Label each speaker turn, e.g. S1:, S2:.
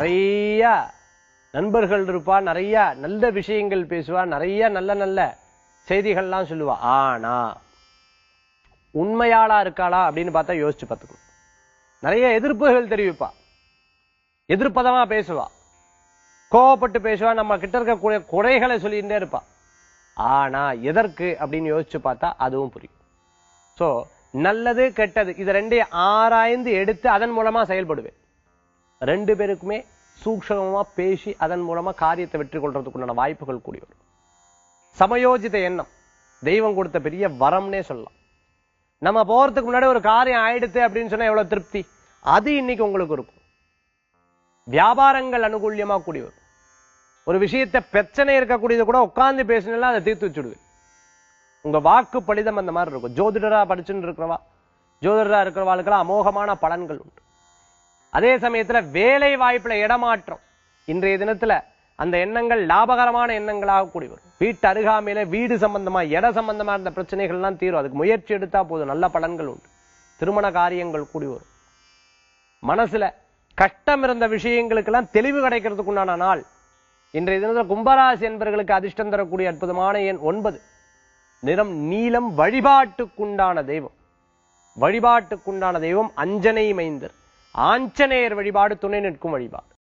S1: நிறைய நண்பர்கள் இருப்பா நிறைய நல்ல விஷயங்கள் பேசுவா நிறைய நல்ல நல்ல செய்திகள்லாம் சொல்லுவா ஆனா உண்மையாளா இருக்காளா அப்படின்னு பார்த்தா யோசிச்சு பார்த்துக்கணும் நிறைய எதிர்ப்புகள் தெரிவிப்பா எதிர்ப்பதமா பேசுவா கோவப்பட்டு பேசுவா நம்ம கிட்ட இருக்கக்கூடிய குறைகளை சொல்லிட்டே இருப்பா ஆனா எதற்கு அப்படின்னு யோசிச்சு பார்த்தா அதுவும் புரியும் சோ நல்லது கெட்டது இது ரெண்டையும் ஆராய்ந்து எடுத்து அதன் மூலமா செயல்படுவேன் ரெண்டு பேருக்குமே சூக்ஷமமா பேசி அதன் மூலமா காரியத்தை வெற்றி கொள்றதுக்குண்டான வாய்ப்புகள் கூடி வரும் சமயோஜித எண்ணம் தெய்வம் கொடுத்த பெரிய வரம்னே சொல்லலாம் நம்ம போறதுக்கு முன்னாடி ஒரு காரியம் ஆயிடுத்து அப்படின்னு சொன்னா எவ்வளவு திருப்தி அது இன்னைக்கு உங்களுக்கு இருக்கும் வியாபாரங்கள் அனுகூல்யமா கூடி வரும் ஒரு விஷயத்தை பிரச்சனை இருக்கக்கூடியது கூட உட்கார்ந்து பேசினா அதை தீர்த்து வச்சுடுவேன் உங்க வாக்கு பலிதம் அந்த மாதிரி இருக்கும் ஜோதிடரா படிச்சுட்டு இருக்கிறவா ஜோதிடரா இருக்கிறவாளுக்கெல்லாம் அமோகமான பலன்கள் உண்டு அதே சமயத்துல வேலை வாய்ப்புல இடமாற்றம் இன்றைய தினத்துல அந்த எண்ணங்கள் லாபகரமான எண்ணங்களாக கூடி வரும் வீட்டு அருகாமையில வீடு சம்பந்தமா இட சம்பந்தமா இருந்த பிரச்சனைகள்லாம் தீரும் அதுக்கு முயற்சி எடுத்தா போதும் நல்ல பலன்கள் உண்டு திருமண காரியங்கள் கூடி வரும் மனசுல கஷ்டம் இருந்த விஷயங்களுக்கெல்லாம் தெளிவு கிடைக்கிறதுக்கு உண்டான நாள் இன்றைய தினத்துல கும்பராசி என்பவர்களுக்கு அதிர்ஷ்டம் தரக்கூடிய அற்புதமான எண் ஒன்பது நிறம் நீலம் வழிபாட்டுக்குண்டான தெய்வம் வழிபாட்டுக்குண்டான தெய்வம் அஞ்சனை மைந்தர் ஆஞ்சநேயர் வழிபாடு துணை நிற்கும் வழிபாடு